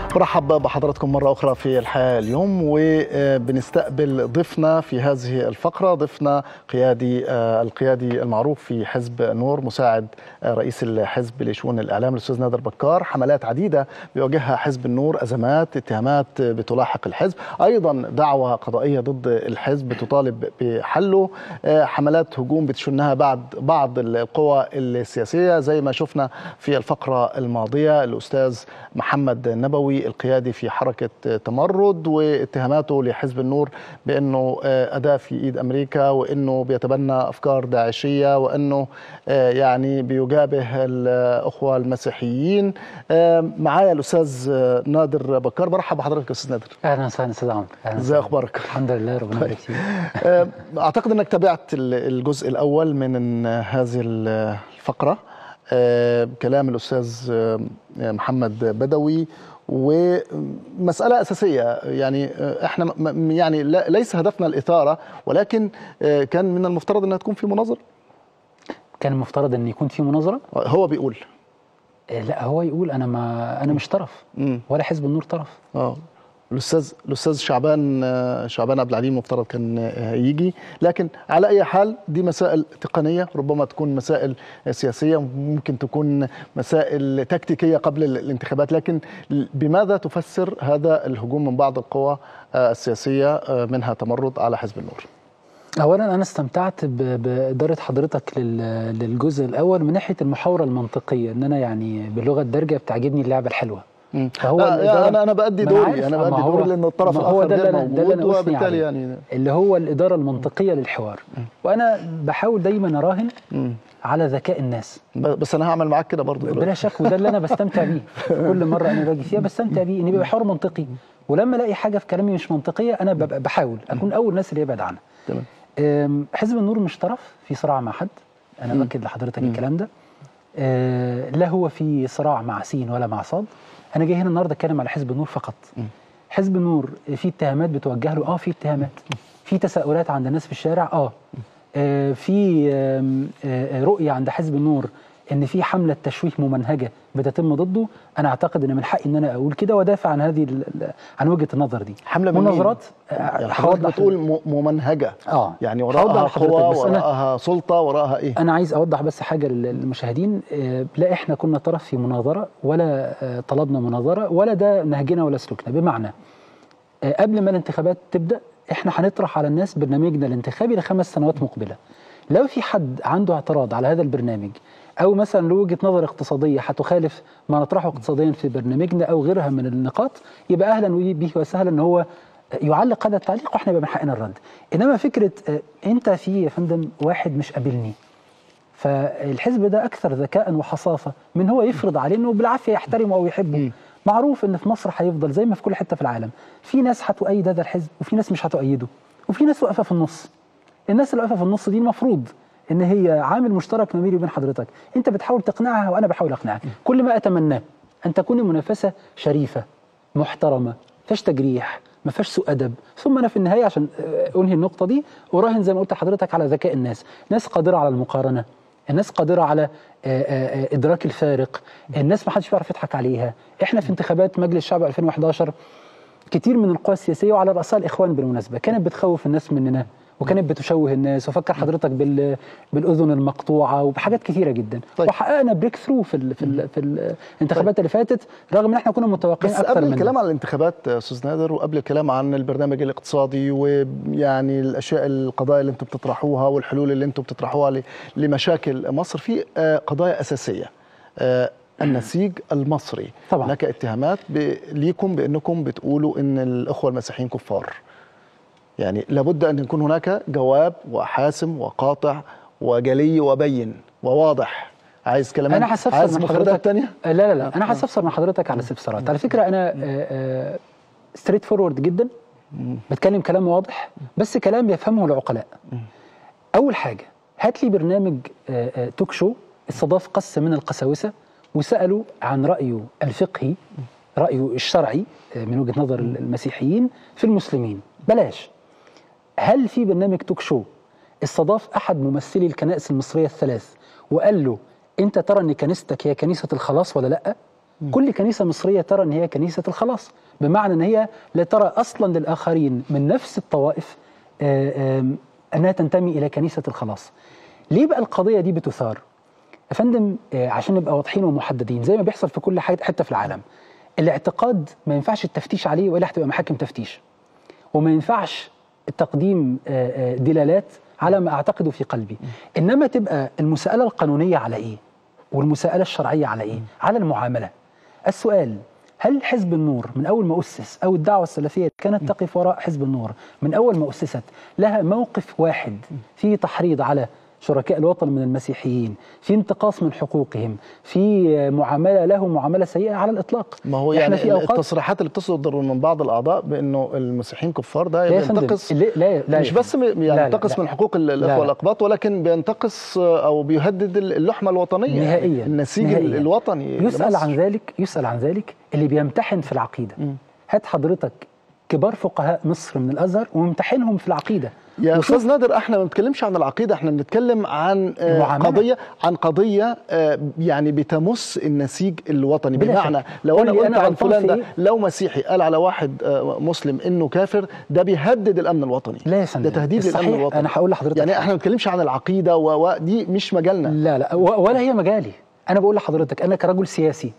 برحب بحضراتكم مرة أخرى في الحياة اليوم وبنستقبل ضيفنا في هذه الفقرة ضيفنا قيادي القيادي المعروف في حزب نور مساعد رئيس الحزب لشؤون الإعلام الأستاذ نادر بكار حملات عديدة بيواجهها حزب النور أزمات اتهامات بتلاحق الحزب أيضا دعوة قضائية ضد الحزب تطالب بحله حملات هجوم بتشنها بعد بعض القوى السياسية زي ما شفنا في الفقرة الماضية الأستاذ محمد نبوي القيادي في حركة تمرد واتهاماته لحزب النور بأنه أداة في إيد أمريكا وأنه بيتبنى أفكار داعشية وأنه يعني بيجابه الأخوة المسيحيين معايا الأستاذ نادر بكار برحب بحضرتك أستاذ نادر أهلا وسهلا أستاذ عمرو ازي أخبارك؟ الحمد لله ربنا يبارك فيك أعتقد أنك تابعت الجزء الأول من هذه الفقرة كلام الأستاذ محمد بدوي ومسألة أساسية يعني احنا يعني ليس هدفنا الإثارة ولكن كان من المفترض أنها تكون في مناظرة كان المفترض أن يكون في مناظرة هو بيقول لا هو يقول أنا ما أنا مش طرف ولا حزب النور طرف اه الاستاذ الاستاذ شعبان شعبان عبد العليم مفترض كان يجي لكن على اي حال دي مسائل تقنيه ربما تكون مسائل سياسيه ممكن تكون مسائل تكتيكيه قبل الانتخابات لكن بماذا تفسر هذا الهجوم من بعض القوى السياسيه منها تمرد على حزب النور اولا انا استمتعت باداره حضرتك للجزء الاول من ناحيه المحاوره المنطقيه ان انا يعني باللغه الدارجه بتعجبني اللعبه الحلوه فهو انا انا بادي دوري انا بادي دوري لان الطرف الاخر ده غير اللي موجود أنا وبالتالي يعني اللي هو الاداره المنطقيه للحوار وانا بحاول دايما اراهن على ذكاء الناس بس انا هعمل معاك كده برضه بلا شك وده اللي انا بستمتع بيه كل مره انا باجي فيها بستمتع بيه ان يبقى حوار منطقي ولما الاقي حاجه في كلامي مش منطقيه انا ببقى بحاول اكون اول الناس اللي يبعد عنها تمام حزب النور مش طرف في صراع مع حد انا باكد لحضرتك الكلام ده لا هو في صراع مع سين ولا مع صاد انا جاي هنا النهارده اتكلم على حزب النور فقط حزب النور في اتهامات بتوجه له اه في اتهامات في تساؤلات عند الناس في الشارع اه, آه في آه رؤيه عند حزب النور ان في حمله تشويه ممنهجه بتتم ضده انا اعتقد ان من حقي ان انا اقول كده وادافع عن هذه عن وجهه النظر دي حمله مناظرات يعني حضرتك بتقول ممنهجه اه يعني وراءها قوى وراءها سلطه وراءها ايه انا عايز اوضح بس حاجه للمشاهدين آه لا احنا كنا طرف في مناظره ولا آه طلبنا مناظره ولا ده نهجنا ولا سلوكنا بمعنى آه قبل ما الانتخابات تبدا احنا هنطرح على الناس برنامجنا الانتخابي لخمس سنوات مقبله لو في حد عنده اعتراض على هذا البرنامج او مثلا له وجهه نظر اقتصاديه هتخالف ما نطرحه اقتصاديا في برنامجنا او غيرها من النقاط يبقى اهلا به وسهلا ان هو يعلق هذا التعليق واحنا يبقى من حقنا الرد انما فكره انت في يا فندم واحد مش قابلني فالحزب ده اكثر ذكاء وحصافه من هو يفرض عليه انه بالعافيه يحترمه او يحبه معروف ان في مصر هيفضل زي ما في كل حته في العالم في ناس هتؤيد هذا الحزب وفي ناس مش هتؤيده وفي ناس واقفه في النص الناس اللي واقفه في النص دي المفروض ان هي عامل مشترك ما بيني وبين حضرتك انت بتحاول تقنعها وانا بحاول اقنعك كل ما اتمناه ان تكون المنافسه شريفه محترمه فيهاش تجريح ما فيهاش سوء ادب ثم انا في النهايه عشان انهي النقطه دي اراهن زي ما قلت لحضرتك على ذكاء الناس ناس قادره على المقارنه الناس قادره على ادراك الفارق الناس ما حدش بيعرف يضحك عليها احنا في انتخابات مجلس الشعب 2011 كتير من القوى السياسيه وعلى راسها الاخوان بالمناسبه كانت بتخوف الناس مننا وكانت بتشوه الناس وفكر حضرتك بال بالاذن المقطوعه وبحاجات كثيره جدا طيب. وحققنا بريك ثرو في ال في ال في الانتخابات طيب. اللي فاتت رغم ان احنا كنا متوقعين بس اكثر قبل منها. الكلام عن الانتخابات استاذ نادر وقبل الكلام عن البرنامج الاقتصادي ويعني الاشياء القضايا اللي انتم بتطرحوها والحلول اللي انتم بتطرحوها لمشاكل مصر في قضايا اساسيه النسيج المصري طبعا هناك اتهامات ليكم بانكم بتقولوا ان الاخوه المسيحيين كفار يعني لابد ان يكون هناك جواب وحاسم وقاطع وجلي وبين وواضح عايز كلام انا هستفسر عايز من مفردات حضرتك تانية لا لا لا انا هستفسر من حضرتك على استفسارات على فكره انا ستريت فورورد جدا بتكلم كلام واضح بس كلام يفهمه العقلاء اول حاجه هات لي برنامج توك شو استضاف قس من القساوسه وسالوا عن رايه الفقهي رايه الشرعي من وجهه نظر المسيحيين في المسلمين بلاش هل في برنامج توك شو استضاف احد ممثلي الكنائس المصريه الثلاث وقال له انت ترى ان كنيستك هي كنيسه الخلاص ولا لا كل كنيسه مصريه ترى ان هي كنيسه الخلاص بمعنى ان هي لا ترى اصلا للاخرين من نفس الطوائف آه، آم، انها تنتمي الى كنيسه الخلاص ليه بقى القضيه دي بتثار يا فندم آه، عشان نبقى واضحين ومحددين زي ما بيحصل في كل حاجة- حته في العالم الاعتقاد ما ينفعش التفتيش عليه ولا هتبقى محاكم تفتيش وما ينفعش تقديم آه، آه، دلالات على ما اعتقده في قلبي انما تبقى المساءله القانونيه على ايه والمساءله الشرعيه على ايه على المعامله السؤال هل حزب النور من اول ما اسس او الدعوه السلفيه كانت تقف وراء حزب النور من اول ما اسست لها موقف واحد في تحريض على شركاء الوطن من المسيحيين في انتقاص من حقوقهم في معامله له معامله سيئه على الاطلاق ما هو إحنا يعني في أوقات التصريحات اللي بتصدر من بعض الاعضاء بانه المسيحيين كفار ده لا يا فندم، بينتقص لا لا لا مش يا بس م- فندم. يعني لا لا ينتقص لا. من حقوق ال- لا الاخوه لا. الاقباط ولكن بينتقص او بيهدد اللحمه الوطنيه نهائيا النسيج نهائياً. الوطني يسأل لمصر. عن ذلك يسأل عن ذلك اللي بيمتحن في العقيدة هات حضرتك كبار فقهاء مصر من الأزهر وامتحنهم في العقيدة يا وشوف استاذ نادر احنا ما بنتكلمش عن العقيده احنا بنتكلم عن آه، المعاملة. قضيه عن قضيه آه، يعني بتمس النسيج الوطني بلا بمعنى شك. لو قول انا لي قلت أنا عن غلطان فلان في ده إيه؟ لو مسيحي قال على واحد آه، مسلم انه كافر ده بيهدد الامن الوطني لا يا فندم ده تهديد للامن الصحيح الوطني أنا هقول لحضرتك يعني حاجة. احنا ما بنتكلمش عن العقيده و- ودي مش مجالنا لا لا و- ولا هي مجالي أنا بقول لحضرتك أنا كرجل سياسي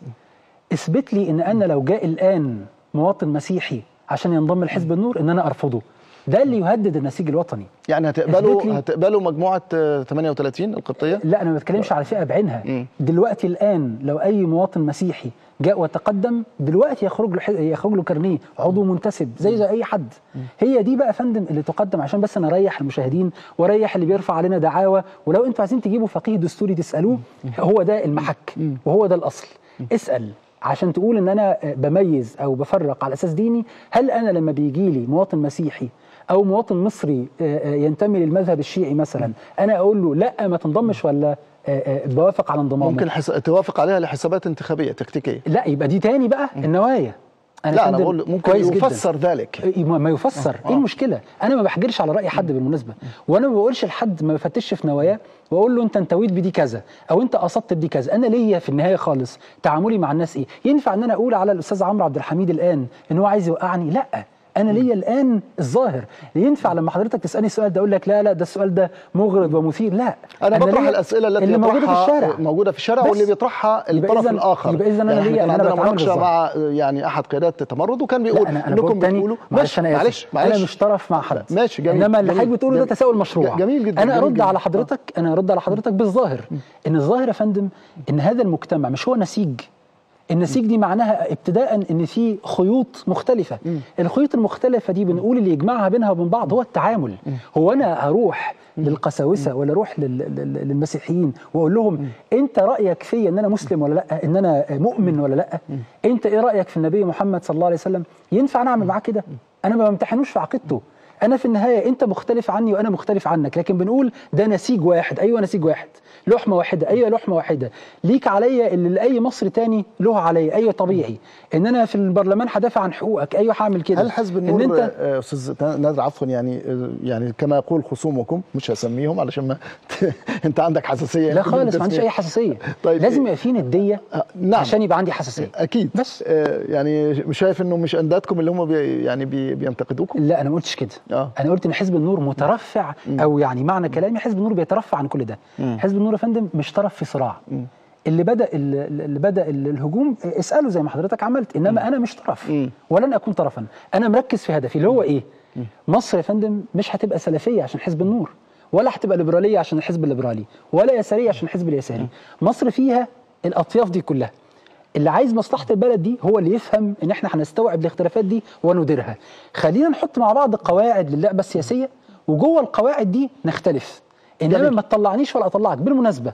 اثبت لي إن أنا لو جاء الآن مواطن مسيحي عشان ينضم لحزب النور إن أنا أرفضه ده اللي يهدد النسيج الوطني يعني اثبت هتقبلوا لي. هتقبلوا مجموعه آه، 38 القبطيه لا انا ما بتكلمش على فئه بعينها مم. دلوقتي الان لو اي مواطن مسيحي جاء وتقدم دلوقتي يخرج له ح- يخرج له كارنيه عضو منتسب زي زي اي حد هي دي بقى يا فندم اللي تقدم عشان بس انا اريح المشاهدين واريح اللي بيرفع علينا دعاوى ولو انتوا عايزين تجيبوا فقيه دستوري تسالوه هو ده المحك وهو ده الاصل اسال عشان تقول ان انا بميز او بفرق على اساس ديني هل انا لما بيجي لي مواطن مسيحي او مواطن مصري آه، آه، ينتمي للمذهب الشيعي مثلا انا اقول له لا ما تنضمش ولا آه، آه، بوافق على انضمامه ممكن حس... توافق عليها لحسابات انتخابيه تكتيكيه لا يبقى دي تاني بقى النوايا لا انا فندم بقول ممكن كويس جداً. يفسر ذلك إيه ما ما يفسر ايه المشكله انا ما بحجرش على راي حد بالمناسبه وانا ما بقولش لحد ما بفتش في نواياه واقول له انت انتويت بدي كذا او انت قصدت بدي كذا انا ليا في النهايه خالص تعاملي مع الناس ايه ينفع ان انا اقول على الاستاذ عمرو عبد الحميد الان ان هو عايز يوقعني لا انا ليا الان الظاهر ينفع لما حضرتك تسالني السؤال ده اقول لك لا لا ده السؤال ده مغرض ومثير لا انا بطرح ليا الاسئله التي اللي موجوده في يطرحها الشارع موجوده في الشارع بس. واللي بيطرحها يبقى الطرف إذن- الاخر يبقى إذن أنا يعني ليا- إحنا كان أنا عندنا بتعامل مناقشه بالظبط. مع يعني احد قيادات التمرد وكان بيقول لا انا انا انكم بقول تاني بتقولوا معلش انا آسف. معلش معلش انا مش طرف مع حد ماشي جميل انما اللي جميل، حضرتك بتقوله ده جميل. تساؤل مشروع جميل جدا انا جميل ارد جدا. على حضرتك انا ارد على حضرتك بالظاهر ان الظاهر يا فندم ان هذا المجتمع مش هو نسيج النسيج دي معناها ابتداء ان في خيوط مختلفه الخيوط المختلفه دي بنقول اللي يجمعها بينها وبين بعض هو التعامل هو انا اروح للقساوسه ولا اروح لل- لل- للمسيحيين واقول لهم انت رايك فيا ان انا مسلم ولا لا ان انا مؤمن ولا لا انت ايه رايك في النبي محمد صلى الله عليه وسلم ينفع نعمل معاه كده انا ما بمتحنوش في عقيدته انا في النهايه انت مختلف عني وانا مختلف عنك لكن بنقول ده نسيج واحد ايوه نسيج واحد لحمه واحده ايوه لحمه واحده ليك عليا اللي لاي مصري تاني له عليا ايوه طبيعي ان انا في البرلمان هدافع عن حقوقك ايوه هعمل كده هل حزب ان النور انت آه، استاذ نادر عفوا يعني آه، يعني كما يقول خصومكم مش هسميهم علشان ما انت عندك حساسيه لا خالص ما عنديش اي حساسيه طيب. لازم يبقى في نديه آه، نعم. عشان يبقى عندي حساسيه اكيد بس. آه، يعني مش شايف انه مش اندادكم اللي هم بي يعني بي بينتقدوكم لا انا ما قلتش كده آه. انا قلت ان حزب النور مترفع او يعني معنى كلامي حزب النور بيترفع عن كل ده حزب النور يا فندم مش طرف في صراع اللي بدا اللي بدا الهجوم اساله زي ما حضرتك عملت انما انا مش طرف ولن اكون طرفا انا مركز في هدفي اللي هو ايه مصر يا فندم مش هتبقى سلفيه عشان حزب النور ولا هتبقى ليبراليه عشان الحزب الليبرالي ولا يساريه عشان الحزب اليساري مصر فيها الاطياف دي كلها اللي عايز مصلحه البلد دي هو اللي يفهم ان احنا هنستوعب الاختلافات دي ونديرها خلينا نحط مع بعض قواعد للعبه السياسيه وجوه القواعد دي نختلف انما جميل. ما تطلعنيش ولا اطلعك بالمناسبه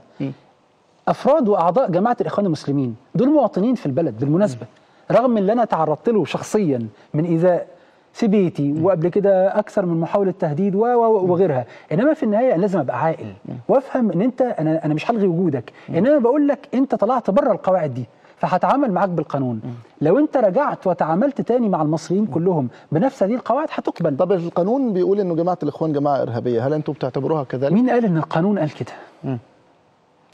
افراد واعضاء جماعه الاخوان المسلمين دول مواطنين في البلد بالمناسبه رغم اللي انا تعرضت له شخصيا من ايذاء في بيتي وقبل كده اكثر من محاوله تهديد و و- وغيرها انما في النهايه أنا لازم ابقى عاقل وافهم ان انت انا انا مش هلغي وجودك انما بقول لك انت طلعت بره القواعد دي فهتعامل معاك بالقانون لو انت رجعت وتعاملت تاني مع المصريين كلهم بنفس هذه القواعد هتقبل طب القانون بيقول انه جماعه الاخوان جماعه ارهابيه هل انتم بتعتبروها كذلك مين قال ان القانون قال كده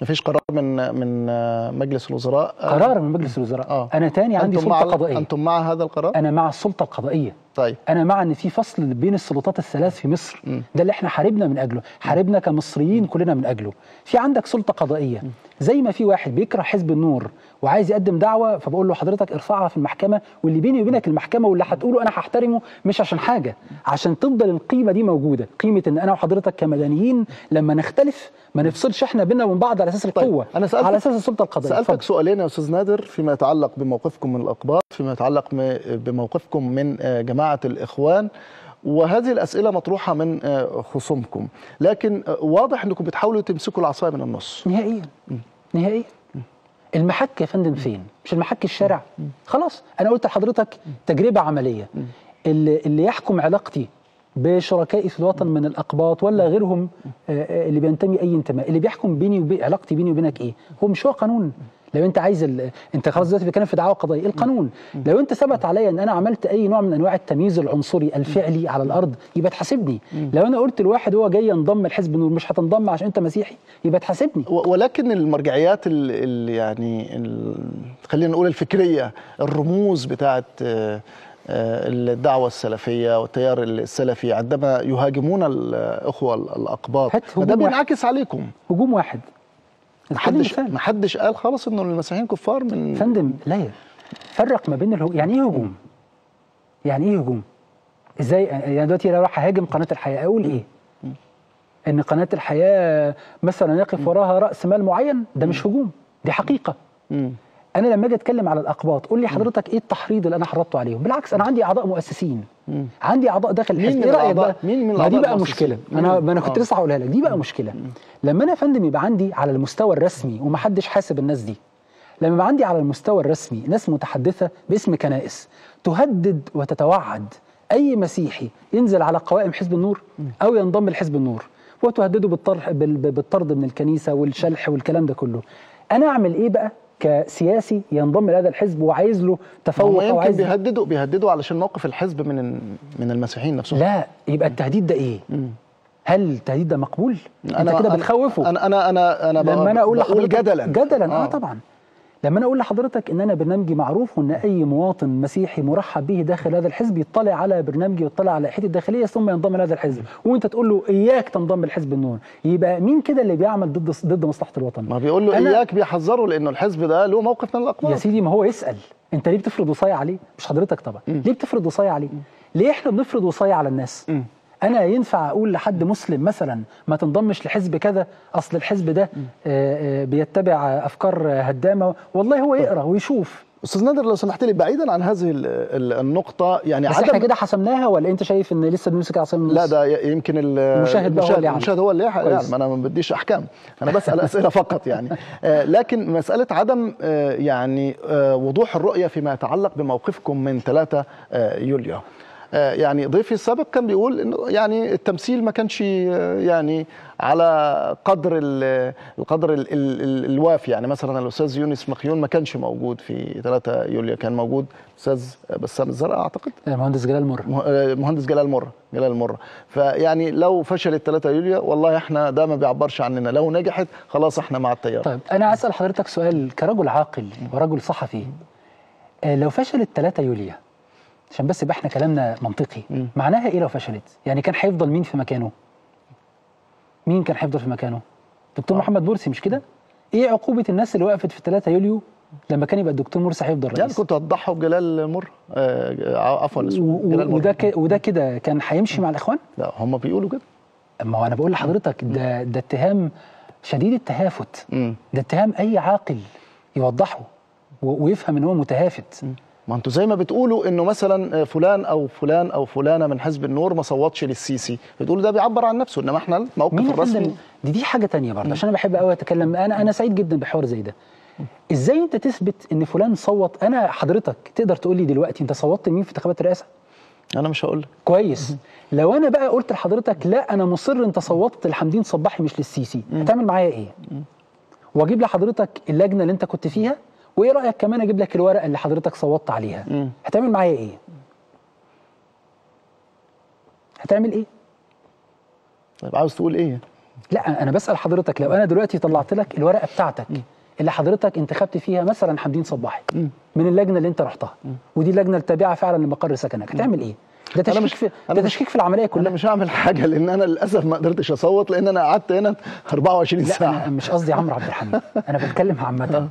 مفيش قرار من من آه، مجلس الوزراء آه، قرار من مجلس الوزراء آه. انا تاني عندي أنتم سلطه مع قضائيه انتم مع هذا القرار انا مع السلطه القضائيه طيب انا مع ان في فصل بين السلطات الثلاث في مصر ده اللي احنا حاربنا من اجله حاربنا كمصريين كلنا من اجله في عندك سلطه قضائيه زي ما في واحد بيكره حزب النور وعايز يقدم دعوه فبقول له حضرتك ارفعها في المحكمه واللي بيني وبينك المحكمه واللي هتقوله انا هحترمه مش عشان حاجه عشان تفضل القيمه دي موجوده قيمه ان انا وحضرتك كمدنيين لما نختلف ما نفصلش احنا بينا وبين بعض على اساس القوه أنا سألتك- على اساس السلطه القضائيه سألتك اتفضل. سؤالين يا أستاذ نادر فيما يتعلق بموقفكم من الأقباط فيما يتعلق م- بموقفكم من آه، جماعة الإخوان وهذه الأسئلة مطروحة من آه، خصومكم لكن آه، واضح أنكم بتحاولوا تمسكوا العصاية من النص نهائيا نهائيا المحك يا فندم فين؟ مش المحك الشارع خلاص انا قلت لحضرتك تجربه عمليه اللي, اللي يحكم علاقتي بشركائي في الوطن من الاقباط ولا غيرهم آه، آه، اللي بينتمي اي انتماء اللي بيحكم بيني وبين علاقتي بيني وبينك ايه هو مش هو قانون لو انت عايز ال... انت خلاص دلوقتي بتتكلم في دعوه قضائيه القانون لو انت ثبت عليا ان انا عملت اي نوع من انواع التمييز العنصري الفعلي على الارض يبقى تحاسبني لو انا قلت لواحد هو جاي ينضم لحزب النور مش هتنضم عشان انت مسيحي يبقى تحاسبني و- ولكن المرجعيات ال ال يعني ال خلينا نقول الفكرية الرموز بتاعت آه، آه، الدعوة السلفية والتيار السلفي عندما يهاجمون الأخوة الأقباط هات هجوم ده واحد. بينعكس عليكم هجوم واحد محدش مثال. محدش قال خالص انه المسيحيين كفار من فندم لا فرق ما بين الهجوم يعني ايه هجوم؟ يعني ايه هجوم؟ ازاي يعني دلوقتي لو راح اهاجم قناه الحياه اقول ايه؟ ان قناه الحياه مثلا يقف وراها راس مال معين ده مش هجوم دي حقيقه مم. انا لما اجي اتكلم على الاقباط قول لي حضرتك ايه التحريض اللي انا حرضته عليهم بالعكس انا عندي اعضاء مؤسسين عندي اعضاء داخل مين الحزب من ايه رايك الأعضاء- بقى مين من ما دي الأعضاء بقى المؤسسين؟ مشكله مين؟ انا ما انا كنت آه. لسه هقولها لك دي بقى مشكله لما انا يا فندم يبقى عندي على المستوى الرسمي ومحدش حاسب الناس دي لما يبقى عندي على المستوى الرسمي ناس متحدثه باسم كنائس تهدد وتتوعد اي مسيحي ينزل على قوائم حزب النور او ينضم لحزب النور وتهدده بالطرح بال- بالطرد من الكنيسه والشلح والكلام ده كله انا اعمل ايه بقى كسياسي ينضم لهذا الحزب وعايز له هم تفوق او يمكن عايز بيهددوا بيهددوا علشان موقف الحزب من من المسيحيين نفسهم لا يبقى التهديد ده ايه هل التهديد ده مقبول انت كده أنا- بتخوفه انا انا انا انا لما انا اقول بقول لحضرتك جدلا جدلا اه, آه. آه طبعا لما انا اقول لحضرتك ان انا برنامجي معروف وان اي مواطن مسيحي مرحب به داخل هذا الحزب يطلع على برنامجي ويطلع على لائحتي الداخليه ثم ينضم لهذا الحزب وانت تقول له اياك تنضم لحزب النور يبقى مين كده اللي بيعمل ضد ضد مصلحه الوطن ما بيقول له أنا- اياك بيحذروا لانه الحزب ده له موقف من يا الاقوام سيدي ما هو يسال انت ليه بتفرض وصايه عليه مش حضرتك طبعا ليه بتفرض وصايه عليه ليه احنا بنفرض وصايه على الناس انا ينفع اقول لحد مسلم مثلا ما تنضمش لحزب كذا اصل الحزب ده آه، آه، بيتبع افكار هدامه والله هو يقرا ويشوف استاذ نادر لو سمحت لي بعيدا عن هذه ال- ال- النقطه يعني بس احنا كده حسمناها ولا انت شايف ان لسه بنمسك عصايه من لا النص؟ ده ي- يمكن ال- المشاهد بقى هو اللي يعلم. المشاهد هو اللي يعلم كويس. انا ما بديش احكام انا بسال اسئله فقط يعني آه، لكن مساله عدم آه، يعني آه، وضوح الرؤيه فيما يتعلق بموقفكم من 3 آه، يوليو آه، يعني ضيفي السابق كان بيقول انه يعني التمثيل ما كانش آه، يعني على قدر ال- القدر ال- ال- ال- الوافي يعني مثلا الاستاذ يونس مخيون ما كانش موجود في 3 يوليو كان موجود استاذ بسام الزرقاء اعتقد المهندس جلال مر مه- آه، مهندس جلال مره جلال مره فيعني لو فشلت 3 يوليو والله احنا ده ما بيعبرش عننا لو نجحت خلاص احنا مع التيار طيب انا اسال حضرتك سؤال كرجل عاقل ورجل صحفي آه، لو فشلت 3 يوليو عشان بس يبقى احنا كلامنا منطقي معناها ايه لو فشلت يعني كان هيفضل مين في مكانه مين كان هيفضل في مكانه دكتور محمد مرسي مش كده ايه عقوبه الناس اللي وقفت في 3 يوليو لما كان يبقى الدكتور مرسي هيفضل رئيس يعني كنت هتضحوا بجلال مره آه، عفوا و- جلال و- مره وده ك- وده كده كان هيمشي مع الاخوان لا هم بيقولوا كده ما هو انا بقول لحضرتك ده ده اتهام شديد التهافت مم. ده اتهام اي عاقل يوضحه و- ويفهم ان هو متهافت ما انتوا زي ما بتقولوا انه مثلا فلان او فلان او فلانه من حزب النور ما صوتش للسيسي بتقولوا ده بيعبر عن نفسه انما احنا الموقف مين يا الرسمي فندم دي دي حاجه تانية برضه عشان انا بحب قوي اتكلم انا انا سعيد جدا بحوار زي ده ازاي انت تثبت ان فلان صوت انا حضرتك تقدر تقول لي دلوقتي انت صوتت لمين في انتخابات الرئاسه انا مش هقول لك كويس لو انا بقى قلت لحضرتك لا انا مصر انت صوتت لحمدين صباحي مش للسيسي هتعمل معايا ايه واجيب لحضرتك اللجنه اللي انت كنت فيها وايه رايك كمان اجيب لك الورقه اللي حضرتك صوتت عليها مم. هتعمل معايا ايه هتعمل ايه طيب عاوز تقول ايه لا انا بسال حضرتك لو انا دلوقتي طلعت لك الورقه بتاعتك اللي حضرتك انتخبت فيها مثلا حمدين صباحي من اللجنه اللي انت رحتها ودي لجنه التابعه فعلا لمقر سكنك هتعمل ايه ده تشكيك مش- في أنا ده مش- تشكيك في العمليه انا كلها مش هعمل حاجه لان انا للاسف ما قدرتش اصوت لان انا قعدت هنا 24 لا ساعه انا مش قصدي عمرو عبد الحميد انا بتكلم عامه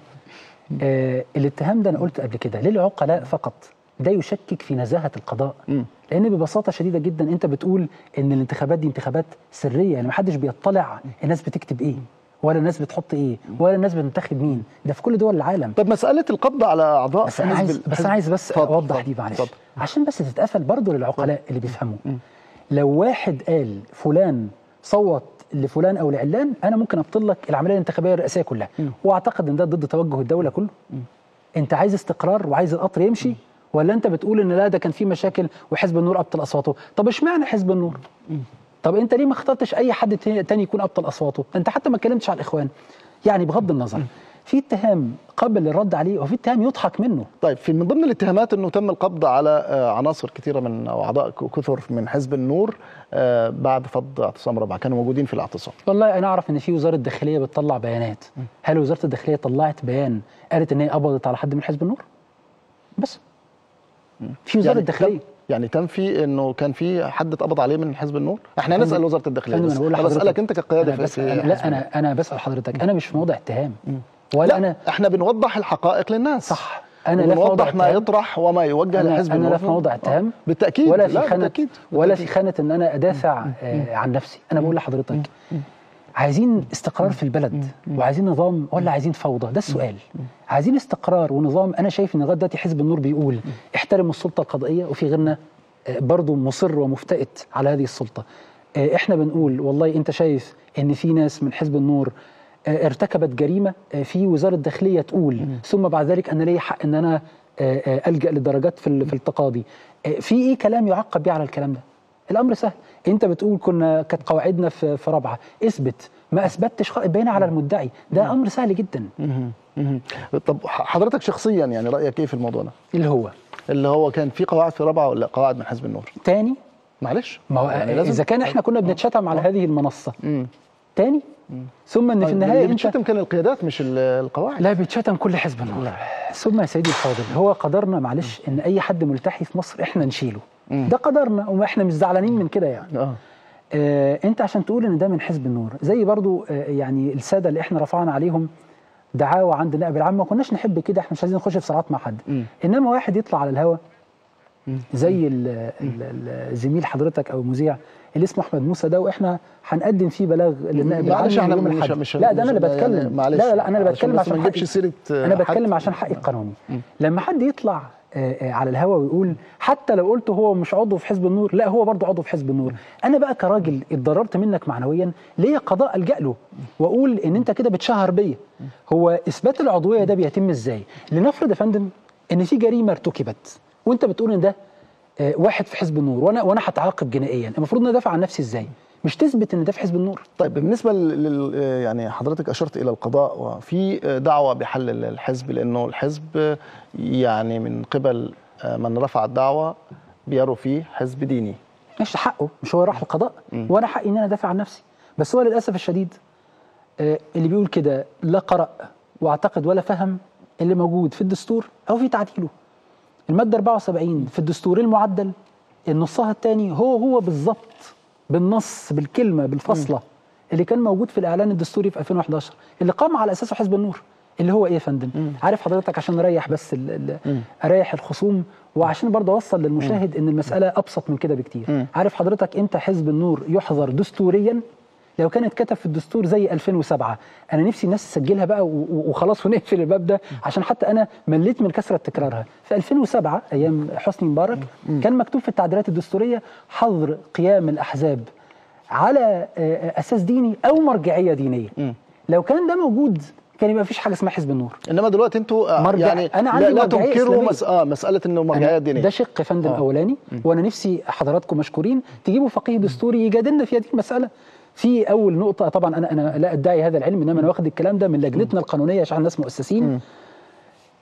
آه الاتهام ده انا قلت قبل كده للعقلاء فقط ده يشكك في نزاهه القضاء لان ببساطه شديده جدا انت بتقول ان الانتخابات دي انتخابات سريه يعني محدش بيطلع الناس بتكتب ايه ولا الناس بتحط ايه ولا الناس بتنتخب مين ده في كل دول العالم طب مساله القبض على اعضاء بس انا حزب عايز ال- بس حزب- انا عايز بس اتفضل، اوضح اتفضل، دي معلش اتفضل. عشان بس تتقفل برضه للعقلاء اللي بيفهموا لو واحد قال فلان صوت لفلان او لعلان انا ممكن ابطل لك العمليه الانتخابيه الرئاسيه كلها واعتقد ان ده ضد توجه الدوله كله انت عايز استقرار وعايز القطر يمشي ولا انت بتقول ان لا ده كان في مشاكل وحزب النور ابطل اصواته طب اشمعنى حزب النور طب انت ليه ما اخترتش اي حد تاني تاني يكون ابطل اصواته انت حتى ما اتكلمتش على الاخوان يعني بغض النظر في اتهام قبل الرد عليه وفي اتهام يضحك منه طيب في من ضمن الاتهامات انه تم القبض على آه، عناصر كثيره من او اعضاء ك- كثر من حزب النور آه، بعد فض اعتصام رابعه كانوا موجودين في الاعتصام والله انا اعرف ان في وزاره الداخليه بتطلع بيانات هل وزاره الداخليه طلعت بيان قالت ان هي قبضت على حد من حزب النور بس في وزاره الداخليه تم يعني تنفي انه كان في حد اتقبض عليه من حزب النور احنا فندم- هنسال وزاره الداخليه فندم بس انا بقول انا لحضرتك بسالك انت كقياده أنا في, بس في أنا حزب لا انا انا بسال حضرتك انا مش في موضع اتهام ولا لا انا احنا بنوضح الحقائق للناس صح انا لا في موضع بنوضح ما اتهام يطرح وما يوجه انا لحزب انا النور لا في موضع اتهام آه. بالتاكيد ولا في لا خانه بالتاكيد ولا في بالتأكيد. خانه ان انا ادافع آه عن نفسي انا بقول لحضرتك عايزين استقرار في البلد وعايزين نظام ولا عايزين فوضى ده السؤال عايزين استقرار ونظام انا شايف ان لغايه دلوقتي حزب النور بيقول احترم السلطه القضائيه وفي غيرنا آه، برضه مصر ومفتئت على هذه السلطه آه، احنا بنقول والله انت شايف ان في ناس من حزب النور آه، ارتكبت جريمه آه، في وزاره الداخليه تقول ثم بعد ذلك انا لي حق ان انا آه، آه، الجا للدرجات في ال- في التقاضي آه، في ايه كلام يعقب بيه على الكلام ده الامر سهل انت بتقول كنا كانت قواعدنا في في رابعه اثبت ما اثبتش خ- باين على المدعي ده امر سهل جدا مهم. مهم. طب ح- حضرتك شخصيا يعني رايك ايه في الموضوع ده اللي هو اللي هو كان في قواعد في رابعه ولا قواعد من حزب النور تاني معلش ما هو يعني يعني اذا كان احنا كنا بنتشتم على هذه المنصه مم. تاني ثم ان في طيب، النهايه اللي انت بتشتم كان القيادات مش ال- القواعد لا بيتشتم كل حزب النور ثم يا سيدي الفاضل هو قدرنا معلش ان اي حد ملتحي في مصر احنا نشيله ده قدرنا واحنا مش زعلانين من كده يعني اه آه انت عشان تقول ان ده من حزب النور زي برضو آه يعني الساده اللي احنا رفعنا عليهم دعاوى عند النائب العام ما كناش نحب كده احنا مش عايزين نخش في صراعات مع حد انما واحد يطلع على الهوا زي ال- ال- ال- زميل حضرتك او المذيع اللي اسمه احمد موسى ده واحنا هنقدم فيه بلاغ للنائب العام معلش احنا يوم مش الأحد. مش لا ده انا اللي مش- بتكلم يعني معلش لا لا انا اللي بتكلم بس عشان ما نجيبش حقي. سيره آه، انا حد. بتكلم عشان حقي القانوني لما حد يطلع آه، آه، على الهوا ويقول حتى لو قلت هو مش عضو في حزب النور لا هو برضه عضو في حزب النور انا بقى كراجل اتضررت منك معنويا ليا قضاء الجا له واقول ان انت كده بتشهر بيا هو اثبات العضويه ده بيتم ازاي لنفرض يا فندم ان في جريمه ارتكبت وانت بتقول ان ده آه، واحد في حزب النور وانا وانا هتعاقب جنائيا المفروض ان أنا ادافع عن نفسي ازاي مش تثبت ان ده في حزب النور طيب بالنسبه لل يعني حضرتك اشرت الى القضاء وفي دعوه بحل الحزب لانه الحزب يعني من قبل من رفع الدعوه بيروا فيه حزب ديني مش حقه مش هو راح القضاء وانا حقي ان انا ادافع عن نفسي بس هو للاسف الشديد آه، اللي بيقول كده لا قرأ واعتقد ولا فهم اللي موجود في الدستور او في تعديله الماده 74 في الدستور المعدل النصها الثاني هو هو بالظبط بالنص بالكلمه بالفصله اللي كان موجود في الاعلان الدستوري في 2011 اللي قام على اساسه حزب النور اللي هو ايه يا فندم عارف حضرتك عشان نريح بس ال ال اريح الخصوم وعشان برضه اوصل للمشاهد ان المساله ابسط من كده بكتير عارف حضرتك امتى حزب النور يحظر دستوريا لو كان اتكتب في الدستور زي 2007 انا نفسي الناس تسجلها بقى و- و- وخلاص ونقفل الباب ده عشان حتى انا مليت من كثره تكرارها في 2007 ايام حسني مبارك كان مكتوب في التعديلات الدستوريه حظر قيام الاحزاب على آه، اساس ديني او مرجعيه دينيه لو كان ده موجود كان يبقى مفيش حاجه اسمها حزب النور انما دلوقتي انتوا آه، مرجع- يعني أنا لا, عندي لا مرجعية تنكروا إسلامية. مس... اه مساله انه مرجعيه أنا دينيه ده شق يا فندم آه. اولاني وانا نفسي حضراتكم مشكورين تجيبوا فقيه دستوري يجادلنا في هذه المساله في اول نقطه طبعا انا انا لا ادعي هذا العلم انما انا واخد الكلام ده من لجنتنا القانونيه عشان الناس مؤسسين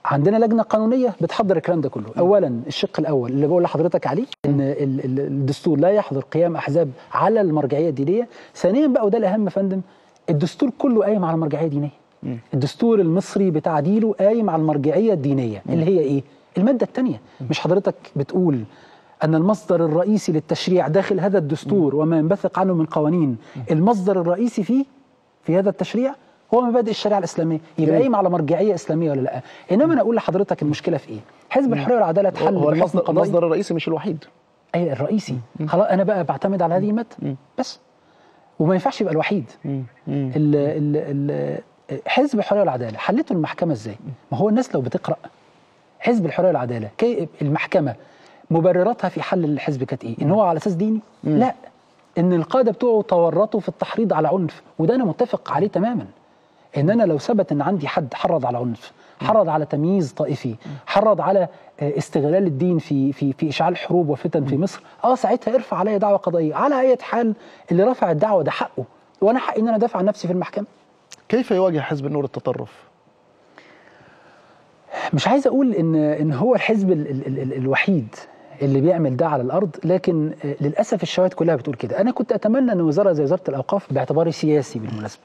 عندنا لجنه قانونيه بتحضر الكلام ده كله اولا الشق الاول اللي بقول لحضرتك عليه ان ال- ال- الدستور لا يحظر قيام احزاب على المرجعيه الدينيه ثانيا بقى وده الاهم يا فندم الدستور كله قايم على المرجعيه الدينيه الدستور المصري بتعديله قايم على المرجعيه الدينيه اللي هي ايه الماده الثانيه مش حضرتك بتقول أن المصدر الرئيسي للتشريع داخل هذا الدستور وما ينبثق عنه من قوانين المصدر الرئيسي فيه في هذا التشريع هو مبادئ الشريعة الإسلامية يبقى جميل. قايم على مرجعية إسلامية ولا لا إنما أنا أقول لحضرتك المشكلة في إيه حزب الحرية والعدالة اتحل هو بحكم المصدر, قضائي المصدر الرئيسي مش الوحيد أي الرئيسي خلاص أنا بقى بعتمد على هذه المادة بس وما ينفعش يبقى الوحيد ال ال ال حزب الحريه والعداله حلته المحكمه ازاي؟ ما هو الناس لو بتقرا حزب الحريه والعداله كي المحكمه مبرراتها في حل الحزب كانت ايه؟ ان هو على اساس ديني؟ لا ان القاده بتوعه تورطوا في التحريض على عنف وده انا متفق عليه تماما ان انا لو ثبت ان عندي حد حرض على عنف حرض على تمييز طائفي حرض على آه، استغلال الدين في في في اشعال حروب وفتن في مصر اه ساعتها ارفع عليا دعوه قضائيه على اي حال اللي رفع الدعوه ده حقه وانا حقي ان انا ادافع عن نفسي في المحكمه كيف يواجه حزب النور التطرف؟ مش عايز اقول ان ان هو الحزب ال ال ال الوحيد اللي بيعمل ده على الارض لكن آه، للاسف الشواهد كلها بتقول كده انا كنت اتمنى ان وزاره زي وزاره الاوقاف باعتباري سياسي بالمناسبه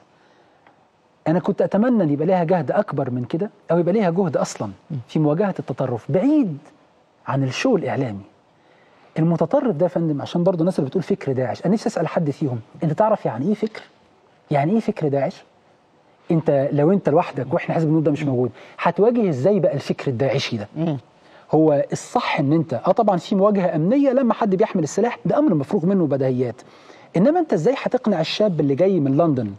انا كنت اتمنى ان يبقى لها جهد اكبر من كده او يبقى لها جهد اصلا في مواجهه التطرف بعيد عن الشو الاعلامي المتطرف ده يا فندم عشان برضه الناس اللي بتقول فكر داعش انا نفسي اسال حد فيهم انت تعرف يعني ايه فكر يعني ايه فكر داعش انت لو انت لوحدك واحنا حزب النور ده مش موجود هتواجه ازاي بقى الفكر الداعشي ده هو الصح ان انت اه طبعا في مواجهه امنيه لما حد بيحمل السلاح ده امر مفروغ منه بديهيات انما انت ازاي هتقنع الشاب اللي جاي من لندن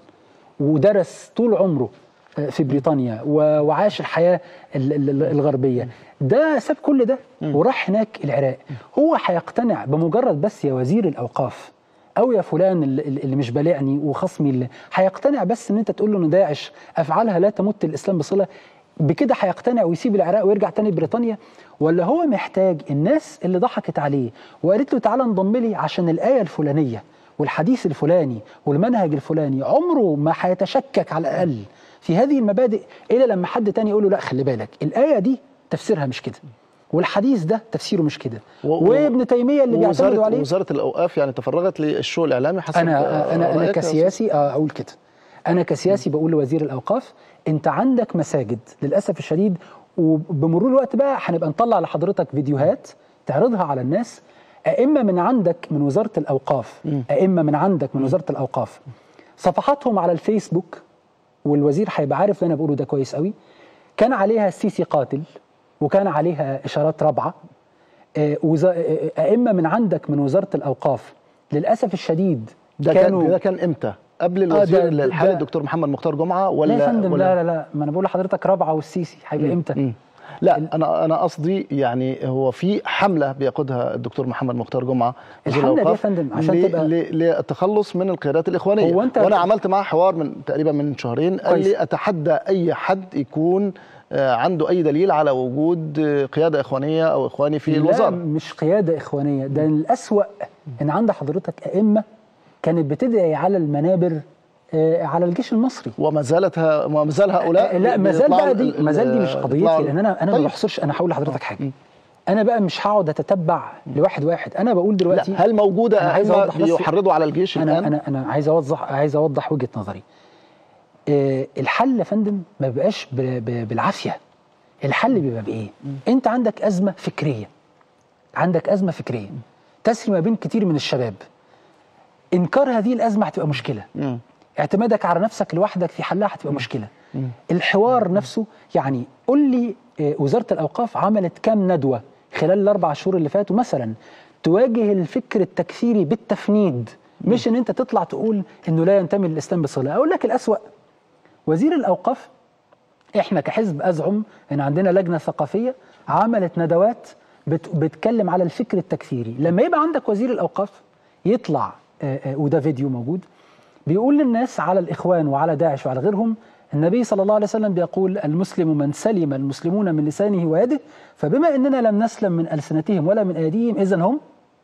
ودرس طول عمره آه، في بريطانيا و- وعاش الحياه ال- ال- ال- الغربيه ده ساب كل ده وراح هناك العراق هو هيقتنع بمجرد بس يا وزير الاوقاف او يا فلان اللي, اللي مش بالعني وخصمي اللي هيقتنع بس ان انت تقول له ان داعش افعالها لا تمت الاسلام بصله بكده هيقتنع ويسيب العراق ويرجع تاني بريطانيا ولا هو محتاج الناس اللي ضحكت عليه وقالت له تعالى انضم لي عشان الايه الفلانيه والحديث الفلاني والمنهج الفلاني عمره ما هيتشكك على الاقل في هذه المبادئ الا لما حد تاني يقول له لا خلي بالك الايه دي تفسيرها مش كده والحديث ده تفسيره مش كده و- و- وابن تيميه اللي بيعتمدوا وزارة, عليه وزارة الأوقاف يعني تفرغت للشو الإعلامي حسب انا آه، انا انا رأيك يا كسياسي آه، اقول كده انا كسياسي بقول لوزير الاوقاف انت عندك مساجد للاسف الشديد وبمرور الوقت بقى هنبقى نطلع لحضرتك فيديوهات تعرضها على الناس ائمه من عندك من وزاره الاوقاف ائمه من عندك من وزاره الاوقاف صفحاتهم على الفيسبوك والوزير هيبقى عارف اللي انا بقوله ده كويس قوي كان عليها السيسي قاتل وكان عليها اشارات رابعه آه، وزا- آه، ائمه من عندك من وزاره الاوقاف للاسف الشديد ده كان ده كان امتى؟ قبل الوزير ده- الحالي ده- الدكتور محمد مختار جمعه ولا لا يا فندم ولا لا لا لا ما انا بقول لحضرتك رابعه والسيسي هيبقى امتى؟ مم. لا انا انا قصدي يعني هو في حمله بيقودها الدكتور محمد مختار جمعه وزير الحملة دي يا الأوقاف فندم عشان ل- تبقى- ل- للتخلص من القيادات الاخوانيه هو أنت- وانا عملت معاه حوار من تقريبا من شهرين قال كويس. لي اتحدى اي حد يكون آه، عنده اي دليل على وجود آه، قياده اخوانيه او اخواني في لا الوزاره مش قياده اخوانيه ده الاسوأ ان عند حضرتك ائمه كانت بتدعي على المنابر آه، على الجيش المصري وما زالت ها- وما زال هؤلاء لا ما زال بيطلعوا بقى دي ال- ما زال دي مش ال- قضيتي بيطلعوا- لان انا انا ما طيب. بحصرش انا هقول لحضرتك حاجه انا بقى مش هقعد اتتبع لواحد واحد انا بقول دلوقتي لا هل موجوده أنا عايز ائمه أوضح بس- بيحرضوا على الجيش انا الان انا انا عايز اوضح عايز اوضح وجهه نظري آه، الحل يا فندم ما بيبقاش ب- ب- بالعافيه الحل بيبقى بايه انت عندك ازمه فكريه عندك ازمه فكريه تسري ما بين كتير من الشباب انكار هذه الازمه هتبقى مشكله مم. اعتمادك على نفسك لوحدك في حلها هتبقى مشكله الحوار نفسه يعني قول لي آه، وزاره الاوقاف عملت كام ندوه خلال الاربع شهور اللي فاتوا مثلا تواجه الفكر التكفيري بالتفنيد مش ان انت تطلع تقول انه لا ينتمي للاسلام بصله اقول لك الاسوا وزير الاوقاف احنا كحزب ازعم ان عندنا لجنه ثقافيه عملت ندوات بت بتكلم على الفكر التكفيري لما يبقى عندك وزير الاوقاف يطلع آه، آه، وده فيديو موجود بيقول للناس على الاخوان وعلى داعش وعلى غيرهم النبي صلى الله عليه وسلم بيقول المسلم من سلم المسلمون من لسانه ويده فبما اننا لم نسلم من السنتهم ولا من ايديهم اذا هم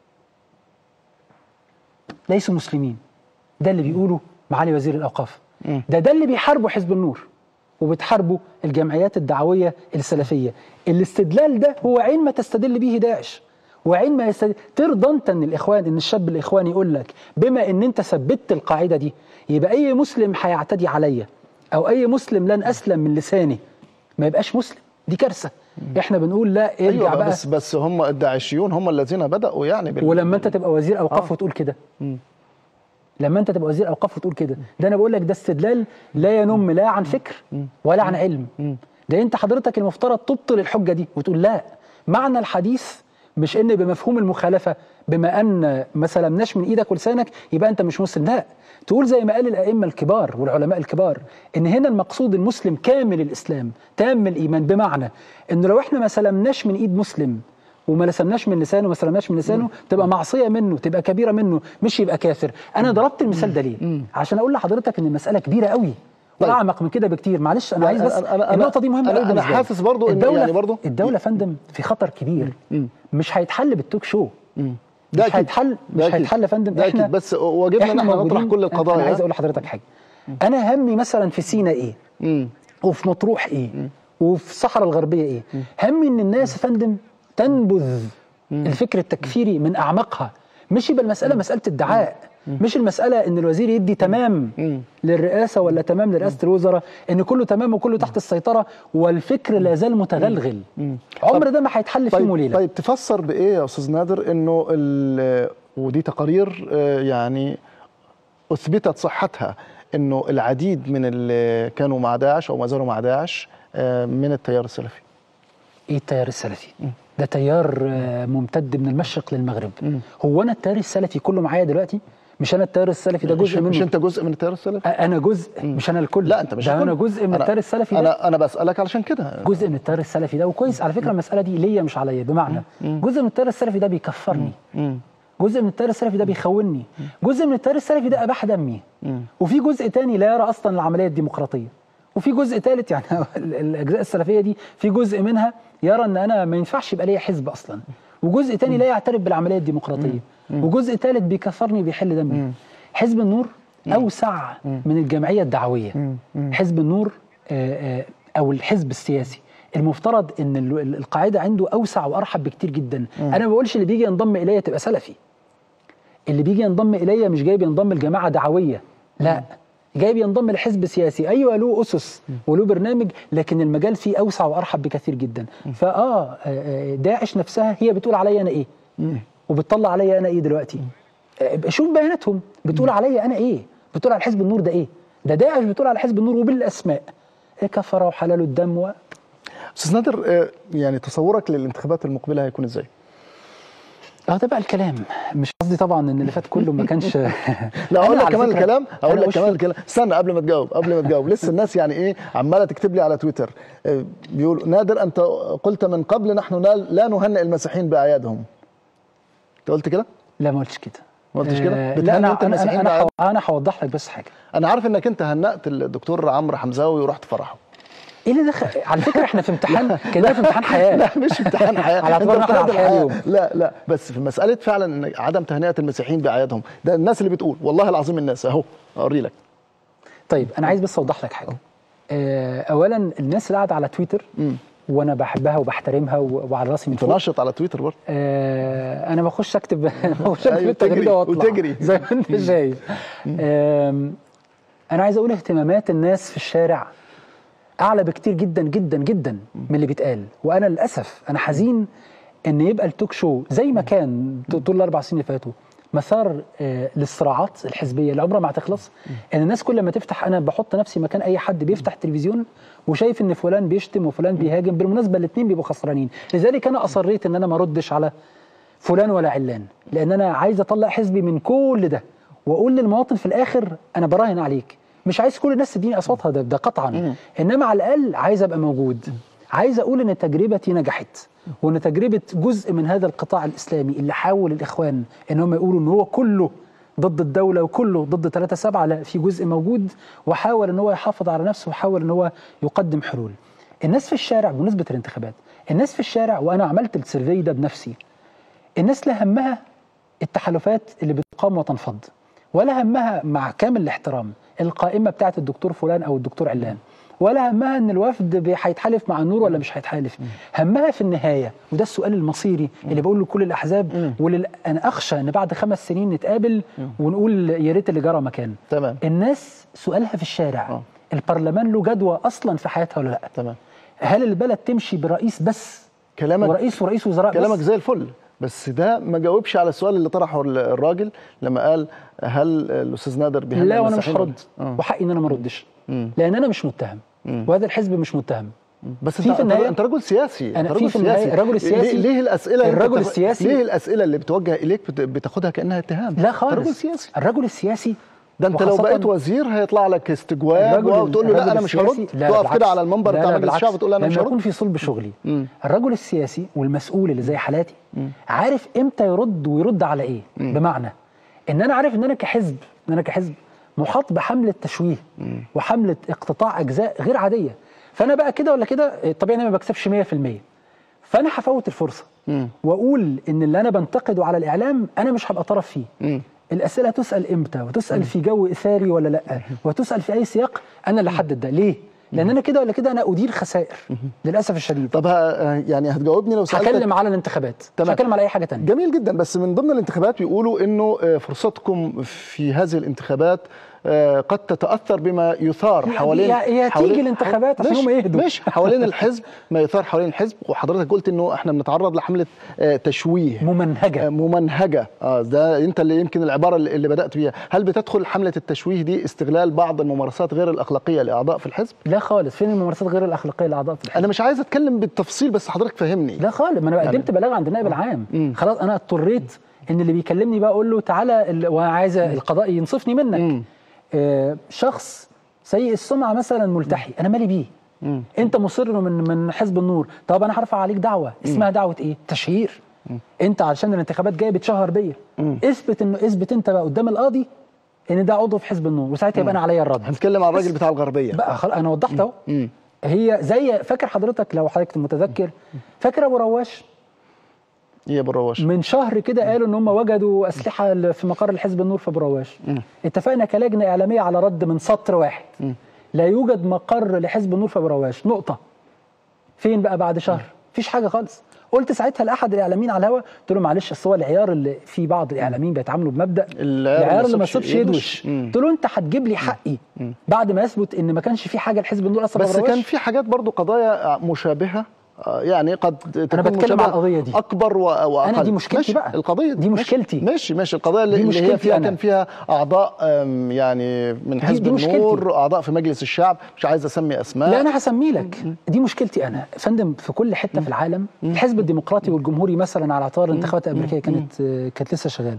ليسوا مسلمين ده اللي بيقوله معالي وزير الاوقاف ده ده اللي بيحاربه حزب النور وبتحاربوا الجمعيات الدعويه السلفيه الاستدلال ده هو عين ما تستدل به داعش وعين ما يستدل ترضى انت ان الاخوان ان الشاب الاخواني يقول لك بما ان انت ثبتت القاعده دي يبقى اي مسلم هيعتدي عليا او اي مسلم لن اسلم من لساني ما يبقاش مسلم دي كارثه احنا بنقول لا ارجع ايوه بقى بس بس هم الداعشيون هم الذين بداوا يعني بال... ولما انت تبقى وزير اوقاف آه. وتقول كده مم. لما انت تبقى وزير اوقاف وتقول كده ده انا بقول لك ده استدلال لا ينم لا عن فكر ولا عن علم ده انت حضرتك المفترض تبطل الحجه دي وتقول لا معنى الحديث مش ان بمفهوم المخالفه بما ان ما سلمناش من ايدك ولسانك يبقى انت مش مسلم لا تقول زي ما قال الائمه الكبار والعلماء الكبار ان هنا المقصود المسلم كامل الاسلام تام الايمان بمعنى ان لو احنا ما سلمناش من ايد مسلم وما لسمناش من لسانه وما سلمناش من لسانه تبقى معصيه منه تبقى كبيره منه مش يبقى كافر انا ضربت المثال ده ليه عشان اقول لحضرتك ان المساله كبيره قوي طيب. واعمق من كده بكتير معلش انا يعني عايز بس أنا- أنا- النقطه دي مهمه أنا- قوي أنا بالنسبة لي. حاسس برضو إن الدوله يعني برضو- الدوله يا فندم في خطر كبير مش هيتحل بالتوك شو ده مش أكيد. هيتحل ده مش أكيد. هيتحل يا فندم ده أكيد. بس واجبنا إن إحنا نطرح موجودين. كل أنا- القضايا. انا عايز اقول لحضرتك حاجه انا همي مثلا في سينا ايه مم. وفي مطروح ايه وفي الصحراء الغربيه ايه همي ان الناس يا فندم تنبذ الفكر التكفيري من اعماقها مش يبقى المساله مساله ادعاء مش المساله ان الوزير يدي تمام للرئاسه ولا تمام لرئاسه الوزراء ان كله تمام وكله تحت السيطره والفكر لا زال متغلغل عمر ده ما هيتحل في يوم طيب وليله طيب تفسر بايه يا استاذ نادر انه ال- ودي تقارير آه، يعني اثبتت صحتها انه العديد من اللي كانوا مع داعش او ما زالوا مع داعش آه، من التيار السلفي ايه التيار السلفي ده تيار آه، ممتد من المشرق للمغرب هو انا التيار السلفي كله معايا دلوقتي مش انا التيار السلفي ده مش, جزء منه مش انت جزء من التيار السلفي انا جزء مش انا الكل لا انت مش ده انا الكل. جزء من أنا- التيار السلفي ده انا انا بسالك علشان كده جزء من التيار السلفي ده وكويس على فكره المساله دي ليا مش عليا بمعنى جزء من التيار السلفي ده بيكفرني مم. جزء من التيار السلفي ده بيخوني جزء من التيار السلفي ده اباح دمي وفي جزء تاني لا يرى اصلا العمليه الديمقراطيه وفي جزء ثالث يعني ال- الاجزاء السلفيه دي في جزء منها يرى ان انا ما ينفعش يبقى ليا حزب اصلا وجزء تاني لا يعترف بالعمليه الديمقراطيه وجزء ثالث بيكفرني بيحل دمي حزب النور اوسع من الجمعيه الدعويه حزب النور آه، آه، او الحزب السياسي المفترض ان ال- ال- القاعده عنده اوسع وارحب بكتير جدا انا ما بقولش اللي بيجي ينضم اليا تبقى سلفي اللي بيجي ينضم اليا مش جاي بينضم لجماعه دعويه لا جاي بينضم لحزب سياسي ايوه له اسس وله برنامج لكن المجال فيه اوسع وارحب بكثير جدا فاه آه، آه، داعش نفسها هي بتقول عليا انا ايه وبتطلع عليا انا ايه دلوقتي آه، شوف بياناتهم بتقول عليا انا ايه بتقول على حزب النور ده ايه ده داعش بتقول على حزب النور وبالاسماء إيه كفر وحلال الدم و... استاذ نادر آه، يعني تصورك للانتخابات المقبله هيكون ازاي؟ اه ده بقى الكلام مش قصدي طبعا ان اللي فات كله ما كانش لا أنا اقول لك على كمان فكرة- الكلام اقول أنا لك وش- كمان الكلام استنى قبل ما تجاوب قبل ما تجاوب لسه الناس يعني ايه عماله تكتب لي على تويتر آه، بيقول نادر انت قلت من قبل نحن لا- لا نهنئ المسيحيين باعيادهم انت قلت كده لا ما قلتش كده ما قلتش كده؟ آه، بتهني لا انا أنت انا المسيحيين انا, بأعياد؟ أنا, أنا هوضح لك بس حاجه انا عارف انك انت هنأت الدكتور عمرو حمزاوي ورحت فرحه ايه اللي دخل على فكره احنا في امتحان كده في امتحان حياه لا مش امتحان حياه على اعتبار إن أنت إحنا على بتاخد الحياة الحياة. لا لا بس في مساله فعلا ان عدم تهنئه المسيحيين باعيادهم ده الناس اللي بتقول والله العظيم الناس اهو اوري لك طيب انا عايز بس اوضح لك حاجه آه، اولا الناس اللي قاعده على تويتر وانا بحبها وبحترمها و- وعلى راسي من انت فوق ناشط على تويتر برضه آه، انا بخش اكتب بخش اكتب أيوة، التغريده تجري واطلع وتجري. زي ما انت شايف آم، انا عايز اقول اهتمامات الناس في الشارع اعلى بكتير جدا جدا جدا من اللي بيتقال وانا للاسف انا حزين ان يبقى التوك شو زي ما كان طول الاربع سنين اللي فاتوا مثار آه، للصراعات الحزبيه اللي عمرها ما هتخلص ان الناس كل ما تفتح انا بحط نفسي مكان اي حد بيفتح تلفزيون وشايف ان فلان بيشتم وفلان بيهاجم بالمناسبه الاثنين بيبقوا خسرانين لذلك انا اصريت ان انا ما اردش على فلان ولا علان لان انا عايز اطلع حزبي من كل ده واقول للمواطن في الاخر انا براهن عليك مش عايز كل الناس تديني اصواتها ده, ده قطعا انما على الاقل عايز ابقى موجود عايز اقول ان تجربتي نجحت وان تجربه جزء من هذا القطاع الاسلامي اللي حاول الاخوان ان هم يقولوا ان هو كله ضد الدوله وكله ضد 3 7 لا في جزء موجود وحاول ان هو يحافظ على نفسه وحاول ان هو يقدم حلول الناس في الشارع بمناسبه الانتخابات الناس في الشارع وانا عملت السيرفي ده بنفسي الناس لا همها التحالفات اللي بتقام وتنفض ولا همها مع كامل الاحترام القائمه بتاعت الدكتور فلان او الدكتور علان ولا همها ان الوفد بي- هيتحالف مع النور ولا مش هيتحالف همها في النهايه وده السؤال المصيري اللي بقول لكل الاحزاب ولل... انا اخشى ان بعد خمس سنين نتقابل ونقول يا ريت اللي جرى مكان تمام الناس سؤالها في الشارع آه. البرلمان له جدوى اصلا في حياتها ولا لا تمام هل البلد تمشي برئيس بس كلامك ورئيس ورئيس وزراء كلامك بس زي الفل بس ده ما جاوبش على السؤال اللي طرحه ال- الراجل لما قال هل الاستاذ نادر بيهنئ لا وانا مش المسيحيين ولا- هرد آه. وحقي ان انا ما اردش مم. لان انا مش متهم وهذا الحزب مش متهم بس في انت في النهاية- انت رجل سياسي أنا انت في رجل في النهاية سياسي. الرجل السياسي- ليه, ليه الاسئله اللي الرجل بتاخ- السياسي- ليه الاسئله اللي بتوجه اليك بت- بتاخدها كانها اتهام لا أنت خالص رجل سياسي الرجل السياسي ده انت لو وخاصة بقيت وزير هيطلع لك استجواب الرجل وتقول له لا الرجل انا مش السياسي- هرد لا تقف بالعكس. كده على المنبر لا بتاع لا مجلس بالعكس. الشعب وتقول لا انا مش لما يكون هرد في صلب شغلي مم. الرجل السياسي والمسؤول اللي زي حالاتي عارف امتى يرد ويرد على ايه بمعنى ان انا عارف ان انا كحزب ان انا كحزب محاط بحمله تشويه وحمله اقتطاع اجزاء غير عاديه فانا بقى كده ولا كده طبيعي انا ما بكسبش 100% فانا هفوت الفرصه مم. واقول ان اللي انا بنتقده على الاعلام انا مش هبقى طرف فيه مم. الاسئله تسال امتى وتسال في جو اثاري ولا لا وتسال في اي سياق انا اللي احدد ده ليه لان انا كده ولا كده انا ادير خسائر للاسف الشديد طب ها يعني هتجاوبني لو سالتك هكلم على الانتخابات مش تمام. هكلم على اي حاجه تانية جميل جدا بس من ضمن الانتخابات بيقولوا انه آه، فرصتكم في هذه الانتخابات آه، قد تتاثر بما يثار هي- حوالين هي- هي حوالين- تيجي الانتخابات عشان مش- هم يهدوا. مش حوالين الحزب ما يثار حوالين الحزب وحضرتك قلت انه احنا بنتعرض لحمله آه، تشويه ممنهجه آه، ممنهجه اه ده انت اللي يمكن العباره اللي اللي بدات بيها هل بتدخل حمله التشويه دي استغلال بعض الممارسات غير الاخلاقيه لاعضاء في الحزب لا خالص فين الممارسات غير الاخلاقيه لاعضاء في الحزب انا مش عايز اتكلم بالتفصيل بس حضرتك فهمني لا خالص ما انا قدمت بلاغ عند النائب العام خلاص انا اضطريت ان اللي بيكلمني بقى اقول له تعالى ال- وانا عايز القضاء ينصفني منك آه شخص سيء السمعه مثلا ملتحي انا مالي بيه انت مصر من من حزب النور طب انا هرفع عليك دعوه اسمها دعوه ايه تشهير انت علشان الانتخابات جايه بتشهر بيا اثبت انه اثبت انت بقى قدام القاضي ان ده عضو في حزب النور وساعتها يبقى انا عليا الرد هنتكلم عن الراجل بتاع الغربيه بقى خلاص انا وضحت اهو هي زي فاكر حضرتك لو حضرتك متذكر فاكر ابو رواش ايه يا ابو الرواش من شهر كده قالوا ان هم وجدوا اسلحه ل- في مقر الحزب النور في ابو رواش اتفقنا كلجنه اعلاميه على رد من سطر واحد لا يوجد مقر لحزب النور في ابو رواش نقطه فين بقى بعد شهر مفيش حاجه خالص قلت ساعتها لاحد الاعلاميين على الهواء قلت له معلش اصل هو العيار اللي في بعض الاعلاميين بيتعاملوا بمبدا العيار العيار اللي ما يسيبش يسيبش يدوش مم. قلت له انت هتجيب لي حقي بعد ما يثبت ان ما كانش في حاجه لحزب النور اصلا في بس أبو كان رواش. في حاجات برضو قضايا مشابهة آه، يعني قد تكون بتكلم مشابهة على القضية دي. اكبر و- واقل أنا دي مشكلتي ماشي، بقى. القضيه دي ماشي، مشكلتي. ماشي ماشي القضيه اللي, دي اللي هي مشكلتي فيها أنا. كان فيها اعضاء آم، يعني من حزب دي مشكلتي. النور اعضاء في مجلس الشعب مش عايز اسمي اسماء لا انا هسمي لك دي مشكلتي انا يا فندم في كل حته في العالم الحزب الديمقراطي والجمهوري مثلا على اعتبار الانتخابات الامريكيه كانت آه، كانت لسه شغاله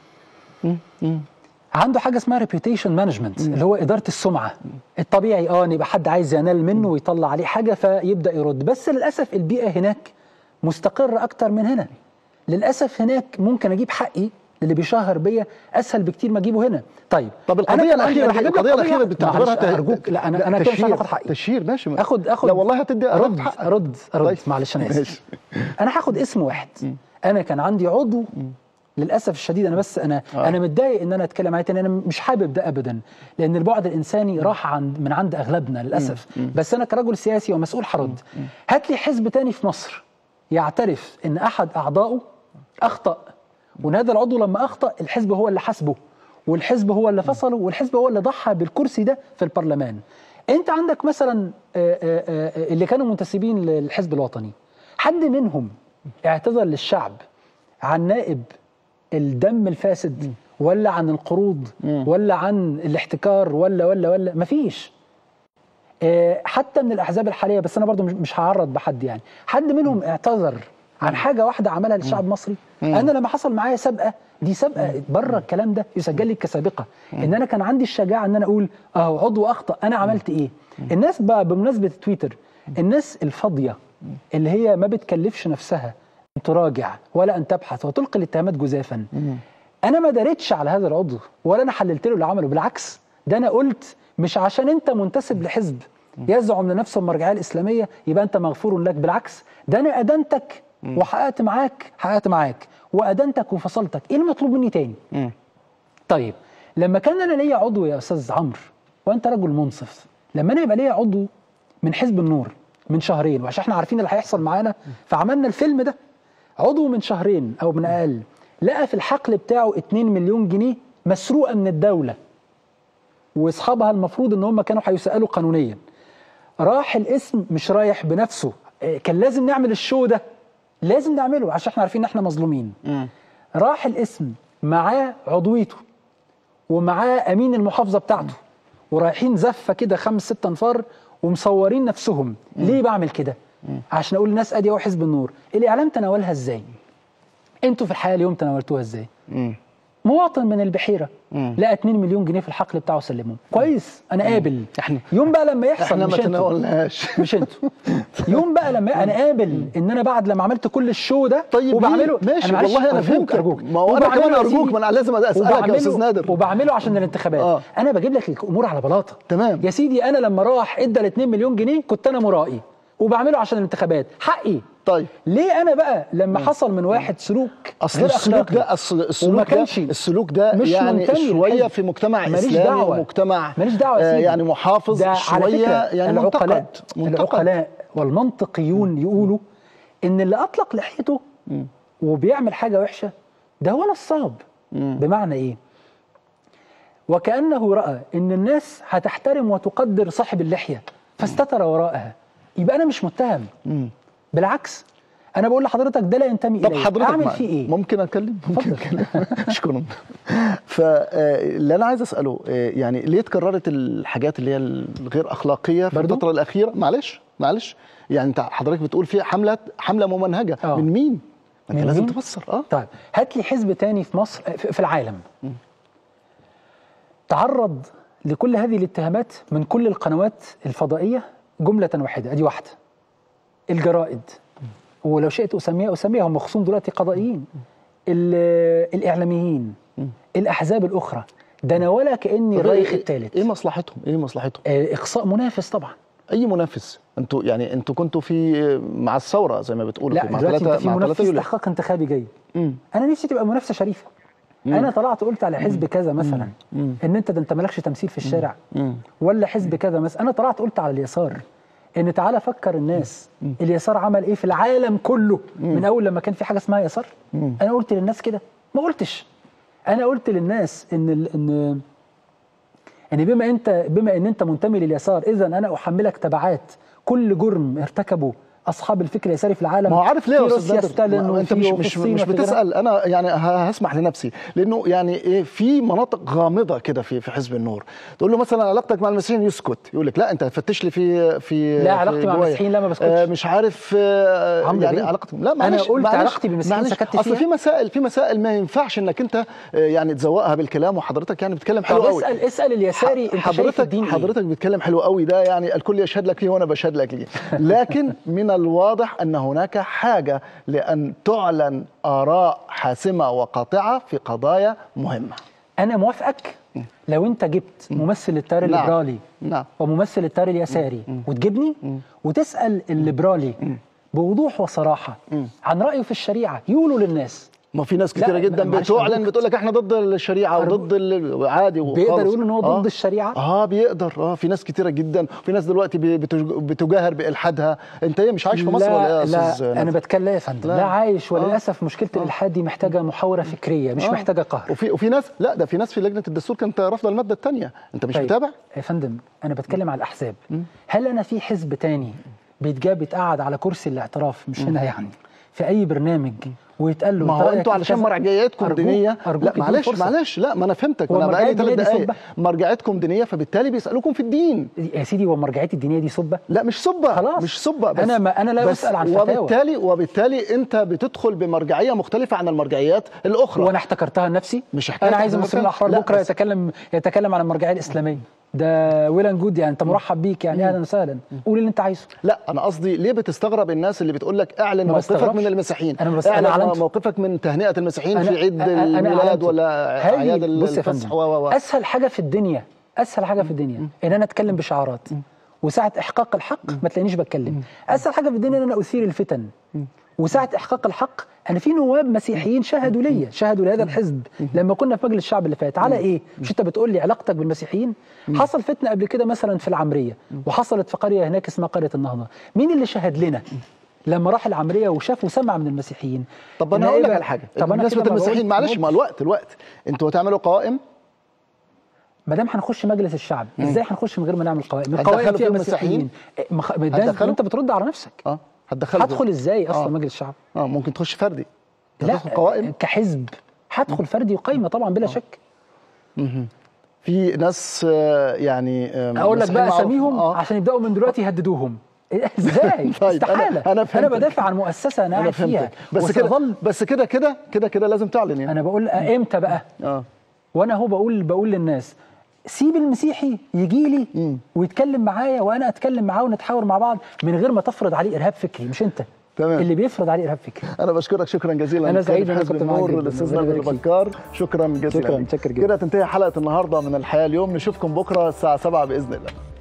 عنده حاجه اسمها ريبيوتيشن مانجمنت اللي هو اداره السمعه الطبيعي اه ان يبقى حد عايز ينال منه ويطلع عليه حاجه فيبدا يرد بس للاسف البيئه هناك مستقره اكتر من هنا للاسف هناك ممكن اجيب حقي اللي بيشهر بيا اسهل بكتير ما اجيبه هنا طيب طب أنا القضيه كان عندي- الاخيره أنا هجيب لك القضيه قضية الاخيره واحدة. بتعتبرها معلش، ارجوك لا انا انا كده مش هاخد حقي تشهير ماشي اخد اخد لا والله هتدي ارد هتاخد حقك. ارد ارد طيب. معلش انا اسف ماشي. انا هاخد اسم واحد انا كان عندي عضو للاسف الشديد انا بس انا آه. انا متضايق ان انا اتكلم عليه تاني انا مش حابب ده ابدا لان البعد الانساني راح عند من عند اغلبنا للاسف بس انا كرجل سياسي ومسؤول هرد هات لي حزب تاني في مصر يعترف ان احد اعضائه اخطا وان هذا العضو لما اخطا الحزب هو اللي حاسبه والحزب هو اللي فصله والحزب هو اللي ضحى بالكرسي ده في البرلمان انت عندك مثلا آه، آه، آه، اللي كانوا منتسبين للحزب الوطني حد منهم اعتذر للشعب عن نائب الدم الفاسد ولا عن القروض ولا عن الاحتكار ولا ولا ولا مفيش آه، حتى من الاحزاب الحاليه بس انا برضو مش- مش هعرض بحد يعني حد منهم اعتذر عن حاجه واحده عملها للشعب المصري انا لما حصل معايا سابقه دي سابقه بره الكلام ده يسجل لي كسابقه ان انا كان عندي الشجاعه ان انا اقول اهو عضو اخطا انا عملت ايه الناس بقى بمناسبه تويتر الناس الفاضيه اللي هي ما بتكلفش نفسها ان تراجع ولا ان تبحث وتلقي الاتهامات جزافا انا ما دارتش على هذا العضو ولا انا حللت له اللي عمله بالعكس ده انا قلت مش عشان انت منتسب لحزب يزعم لنفسه المرجعيه الاسلاميه يبقى انت مغفور لك بالعكس ده انا ادنتك وحققت معاك حققت معاك وادنتك وفصلتك ايه المطلوب مني تاني مم. طيب لما كان انا ليا عضو يا استاذ عمرو وانت رجل منصف لما انا يبقى ليا عضو من حزب النور من شهرين وعشان احنا عارفين اللي هيحصل معانا فعملنا الفيلم ده عضو من شهرين او من اقل لقى في الحقل بتاعه 2 مليون جنيه مسروقه من الدوله واصحابها المفروض ان هم كانوا هيسالوا قانونيا راح الاسم مش رايح بنفسه إيه، كان لازم نعمل الشو ده لازم نعمله عشان احنا عارفين ان احنا مظلومين راح الاسم معاه عضويته ومعاه امين المحافظه بتاعته ورايحين زفه كده خمس ست انفار ومصورين نفسهم ليه بعمل كده عشان اقول للناس ادي اهو حزب النور الاعلام تناولها ازاي انتوا في الحياه اليوم تناولتوها ازاي مم. مواطن من البحيره مم. لقى 2 مليون جنيه في الحقل بتاعه سلمهم كويس انا قابل احنا يوم بقى لما يحصل احنا مش ما انتوا تناولناش مش انتوا يوم بقى لما انا قابل ان انا بعد لما عملت كل الشو ده طيب وبعمله ليه؟ ماشي أنا معلش والله انا أرجوك فهمتك ارجوك ما هو انا وبعمله كمان يا ارجوك سيدي. ما انا لازم اسالك يا وبعمله- استاذ نادر وبعمله عشان الانتخابات آه. انا بجيب لك الامور على بلاطه تمام. يا سيدي انا لما راح ادى ال 2 مليون جنيه كنت انا مرائي وبعمله عشان الانتخابات حقي طيب ليه انا بقى لما حصل من واحد سلوك اصل غير السلوك أخلاقي ده اصل وما السلوك ده كانش السلوك ده مش يعني منتمي شويه للحزب. في مجتمع ماليش اسلامي دعوة. ومجتمع ماليش دعوه يا آه، سيدي. يعني محافظ ده على شويه فكرة يعني العقلاء منتقد منتقد العقلاء والمنطقيون يقولوا ان اللي اطلق لحيته وبيعمل حاجه وحشه ده هو نصاب بمعنى ايه وكانه راى ان الناس هتحترم وتقدر صاحب اللحيه فاستتر وراءها يبقى انا مش متهم بالعكس انا بقول لحضرتك ده لا ينتمي طب الي حضرتك اعمل معايا. فيه ايه ممكن اتكلم ممكن اتكلم اشكرا فاللي انا عايز اساله آه، يعني ليه اتكررت الحاجات اللي هي الغير اخلاقيه في برضو؟ الفتره الاخيره معلش معلش يعني انت حضرتك بتقول في حمله حمله ممنهجه آه. من مين ما انت من لازم مين؟ تفسر اه طيب هات لي حزب تاني في مصر في في العالم تعرض لكل هذه الاتهامات من كل القنوات الفضائية جملة واحدة ادي واحدة الجرائد ولو شئت اسميها اسميها هم خصوم دلوقتي قضائيين ال- الاعلاميين الاحزاب الاخرى ده انا ولا كاني طب الرايح إيه- الثالث ايه مصلحتهم ايه مصلحتهم آه، اقصاء منافس طبعا اي منافس انتوا يعني انتوا كنتوا في مع الثوره زي ما بتقولوا لا مع دلوقتي ثلاثة- انت في مع منافس ثلاثة يوليو. استحقاق انتخابي جاي مم. انا نفسي تبقى منافسه شريفه انا طلعت قلت على حزب كذا مثلا ان انت ده انت مالكش تمثيل في الشارع ولا حزب كذا مثلا انا طلعت قلت على اليسار ان تعالى فكر الناس اليسار عمل ايه في العالم كله من اول لما كان في حاجه اسمها يسار انا قلت للناس كده ما قلتش انا قلت للناس ان ال- ان ان بما انت بما ان انت منتمي لليسار اذا انا احملك تبعات كل جرم ارتكبه اصحاب الفكر اليساري في العالم ما هو عارف ليه في يا استاذ روسيا نادر ستالين ما انت وفي- مش وفي مش الصين مش وفي غيرها. بتسال انا يعني ه- هسمح لنفسي لانه يعني ايه في مناطق غامضه كده في في حزب النور تقول له مثلا علاقتك مع المسيحيين يسكت يقول لك لا انت هتفتش لي في في لا، في علاقتي مع جوايا. المسيحيين لا، ما بسكتش. آه مش عارف آه عمرو يعني بيه. علاقتي لا أنا معلش قلت معلش علاقتي بالمسيحيين معلش. سكت اصل فيها. في مسائل في مسائل ما ينفعش انك انت آه يعني تزوقها بالكلام وحضرتك يعني بتتكلم حلو طب قوي اسال اسال اليساري انت شايف حضرتك الدين إيه؟ حضرتك بتتكلم حلو قوي ده يعني الكل يشهد لك ليه وانا بشهد لك ليه لكن من الواضح ان هناك حاجه لان تعلن اراء حاسمه وقاطعه في قضايا مهمه انا موافقك لو انت جبت ممثل للتيار نعم. الليبرالي نعم وممثل التيار اليساري وتجيبني وتسال الليبرالي بوضوح وصراحه عن رايه في الشريعه يقولوا للناس ما في ناس لا، كتيره جدا معلش بتعلن أرجوك. بتقول لك احنا ضد الشريعه أرجوك. وضد ال- عادي بيقدر وخالص. يقول ان هو ضد آه. الشريعه اه بيقدر اه في ناس كتيره جدا في ناس دلوقتي بي- بتج- بتجاهر بالحادها انت ايه مش عايش في مصر ولا ايه لا يا لا استاذ انا نادر؟ بتكلم لا يا فندم لا. لا, عايش آه. وللاسف مشكله الالحاد دي محتاجه محاوره فكريه مش آه. محتاجه قهر وفي وفي ناس لا ده في ناس في لجنه الدستور كانت رافضه الماده الثانيه انت مش طيب. متابع يا فندم انا بتكلم على الاحزاب هل انا في حزب تاني بيتجاب يتقعد على كرسي الاعتراف مش هنا يعني في اي برنامج ويتقال له ما أنت هو رأيك انتوا في علشان كذا؟ مرجعياتكم أرجوك- دينيه أرجوك لا اديني معلش فرصة. معلش لا ما انا فهمتك هو انا بقالي مرجعية ثلاث الدينية دي دقائق سبة؟ مرجعيتكم دينيه فبالتالي بيسالوكم في الدين يا سيدي هو مرجعيتي الدينيه دي سبه لا مش سبه خلاص. مش سبه بس أنا ما- أنا لا بس أسأل عن فتاوى. وبالتالي وبالتالي انت بتدخل بمرجعيه مختلفه عن المرجعيات الاخرى وانا احتكرتها لنفسي مش حكاية انا عايز احتكارها. المسلمين الاحرار لا، بكره بس- يتكلم يتكلم عن المرجعيه الاسلاميه ده ويلان جود يعني انت مرحب بيك يعني اهلا وسهلا قول اللي انت عايزه لا انا قصدي ليه بتستغرب الناس اللي بتقول لك اعلن ما موقفك بستغربش. من المسيحيين أنا بس- أنا اعلن أعلنت. موقفك من تهنئه المسيحيين أنا- في عيد أنا- أنا الميلاد أعلنت. ولا هذه- اعياد بص يا الفصح فندم و و و اسهل حاجه في الدنيا اسهل حاجه في الدنيا ان انا اتكلم بشعارات وساعه احقاق الحق ما تلاقينيش بتكلم اسهل حاجه في الدنيا ان انا اثير الفتن وساعه احقاق الحق انا في نواب مسيحيين شهدوا ليا شهدوا لهذا الحزب لما كنا في مجلس الشعب اللي فات على ايه مش انت بتقول لي علاقتك بالمسيحيين حصل فتنه قبل كده مثلا في العمريه وحصلت في قريه هناك اسمها قريه النهضه مين اللي شهد لنا لما راح العمريه وشاف وسمع من المسيحيين طب انا إن هقول إيه لك بقى؟ على حاجه طب انا بالنسبه كده ما للمسيحيين بقول- معلش ما الوقت الوقت انتوا هتعملوا قوائم ما دام هنخش مجلس الشعب ازاي هنخش من غير ما نعمل قوائم هتدخلوا القوائم فيها فيهم مسيحيين إيه، مخ... ده هتدخلوا؟ انت بترد على نفسك اه هتدخلوا هدخل ازاي اصلا آه. مجلس الشعب اه ممكن تخش فردي لا هتدخل قوائم كحزب هدخل فردي وقايمه طبعا بلا شك في ناس آه، يعني آه، اقول لك بقى مسيحيين معروف- اساميهم اه عشان يبداوا من دلوقتي يهددوهم إيه، ازاي طيب، أنا- استحاله أنا فهمتك. بدافع عن مؤسسه انا انا قاعد فيها فهمتك بس كده وسأظل- بس كده كده كده كده لازم تعلن يعني انا بقول امتى بقى اه وانا هو بقول بقول للناس سيب المسيحي يجي لي ويتكلم معايا وانا اتكلم معاه ونتحاور مع بعض من غير ما تفرض عليه ارهاب فكري مش انت تمام. اللي بيفرض عليه ارهاب فكري انا بشكرك شكرا جزيلا أنا سعيد كان إن أنا حزب كنت معاك النور جداً. الاستاذ ربنا نبيل يبارك فيك. بكار شكرا جزيلا شكراً، ليك. متشكر جداً. كده تنتهي حلقه النهارده من الحياه اليوم نشوفكم بكره الساعه 7 باذن الله